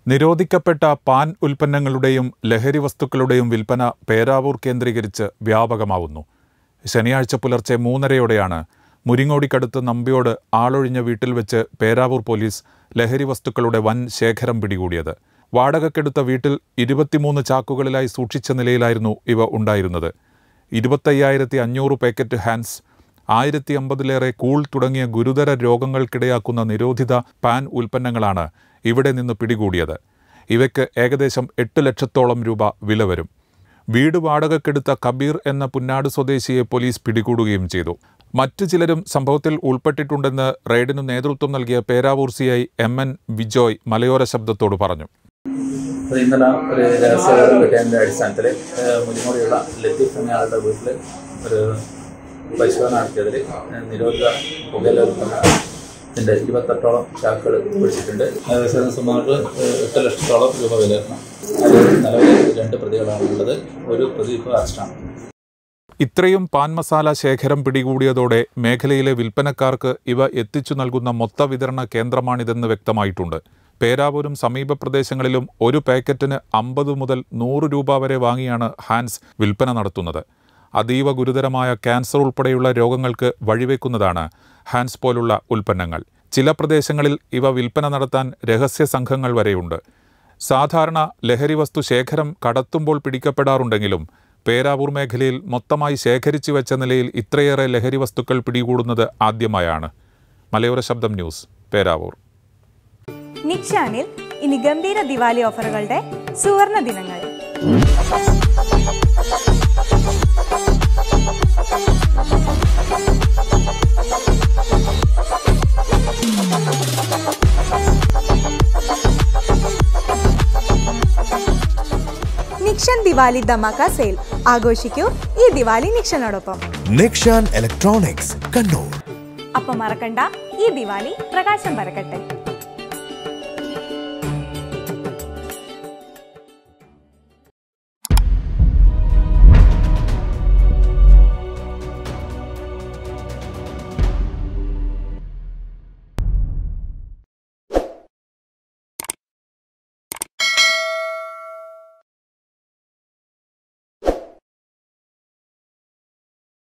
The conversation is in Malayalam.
നിരോധിക്കപ്പെട്ട പാൻ ഉൽപ്പന്നങ്ങളുടെയും ലഹരി വസ്തുക്കളുടെയും വിൽപ്പന പേരാവൂർ കേന്ദ്രീകരിച്ച് വ്യാപകമാവുന്നു ശനിയാഴ്ച പുലർച്ചെ മൂന്നരയോടെയാണ് മുരിങ്ങോടിക്കടുത്ത് നമ്പിയോട് ആളൊഴിഞ്ഞ വീട്ടിൽ വെച്ച് പേരാവൂർ പോലീസ് ലഹരി വസ്തുക്കളുടെ വൻ ശേഖരം പിടികൂടിയത് വാടകക്കെടുത്ത വീട്ടിൽ ഇരുപത്തിമൂന്ന് ചാക്കുകളിലായി സൂക്ഷിച്ച നിലയിലായിരുന്നു ഇവ ഉണ്ടായിരുന്നത് ഇരുപത്തയ്യായിരത്തി അഞ്ഞൂറ് പാക്കറ്റ് ഹാൻഡ്സ് ആയിരത്തി അമ്പതിലേറെ കൂൾ തുടങ്ങിയ ഗുരുതര രോഗങ്ങൾക്കിടയാക്കുന്ന നിരോധിത പാൻ ഉൽപ്പന്നങ്ങളാണ് ഇവിടെ നിന്ന് പിടികൂടിയത് ഇവയ്ക്ക് ഏകദേശം എട്ട് ലക്ഷത്തോളം രൂപ വില വരും വീട് വാടകക്കെടുത്ത കബീർ എന്ന പുന്നാട് സ്വദേശിയെ പോലീസ് പിടികൂടുകയും ചെയ്തു മറ്റു ചിലരും സംഭവത്തിൽ ഉൾപ്പെട്ടിട്ടുണ്ടെന്ന് റെയ്ഡിനു നേതൃത്വം നൽകിയ Peravoor CI M N Vijoy വിജോയ് മലയോര ശബ്ദത്തോട് പറഞ്ഞു അപ്പോൾ ഇന്നലെ ഒരു രഹസ്യവിവരം കിട്ടിയതിൻ്റെ അടിസ്ഥാനത്തിൽ മുരിങ്ങോടിയുള്ള ലത്തീഫ് എന്നയാളുടെ വീട്ടിൽ ഒരു പരിശോധന നടത്തിയതിൽ നിരോധിത പുകയില ഉൽപ്പന്നത്തിൻ്റെ ഇരുപത്തെട്ടോളം ചാക്കുകൾ പിടിച്ചിട്ടുണ്ട് ഏകദേശം സുമാറ് എട്ട് ലക്ഷത്തോളം രൂപ വില വരണം അതിൽ നിലവിൽ രണ്ട് പ്രതികളാണ് ഉള്ളത് ഒരു പ്രതി ഇപ്പോൾ അറസ്റ്റാണ് ഇത്രയും പാൻ മസാല ശേഖരം പിടികൂടിയതോടെ മേഖലയിലെ വിൽപ്പനക്കാർക്ക് ഇവ എത്തിച്ചു നൽകുന്ന മൊത്ത വിതരണ കേന്ദ്രമാണിതെന്ന് വ്യക്തമായിട്ടുണ്ട് പേരാവൂരും സമീപ പ്രദേശങ്ങളിലും ഒരു പാക്കറ്റിന് അമ്പത് മുതൽ നൂറ് രൂപ വരെ വാങ്ങിയാണ് ഹാൻസ് വിൽപ്പന നടത്തുന്നത് അതീവ ഗുരുതരമായ ക്യാൻസർ ഉൾപ്പെടെയുള്ള രോഗങ്ങൾക്ക് വഴിവെക്കുന്നതാണ് ഹാൻസ് പോലുള്ള ഉൽപ്പന്നങ്ങൾ ചില പ്രദേശങ്ങളിൽ ഇവ വിൽപ്പന നടത്താൻ രഹസ്യ സംഘങ്ങൾ വരെയുണ്ട് സാധാരണ ലഹരി വസ്തു ശേഖരം കടത്തുമ്പോൾ പിടിക്കപ്പെടാറുണ്ടെങ്കിലും പേരാവൂർ മേഖലയിൽ മൊത്തമായി ശേഖരിച്ചു വെച്ച നിലയിൽ ഇത്രയേറെ ലഹരി വസ്തുക്കൾ പിടികൂടുന്നത് ആദ്യമായാണ് മലയോര ശബ്ദം ന്യൂസ് പേരാവൂർ നിക്ഷാനിൽ ഇനി ഗംഭീര ദിവാലി ഓഫറുകളുടെ സുവർണ ദിനങ്ങൾ നിക്ഷൻ ദിവാലി ധമാക്ക സെയിൽ ആഘോഷിക്കൂ ഈ ദിവാലി നിക്ഷനോടൊപ്പം നിക്ഷാൻ ഇലക്ട്രോണിക്സ് കണ്ണൂർ അപ്പം മറക്കണ്ട ഈ ദിവാലി പ്രകാശം പരക്കട്ടെ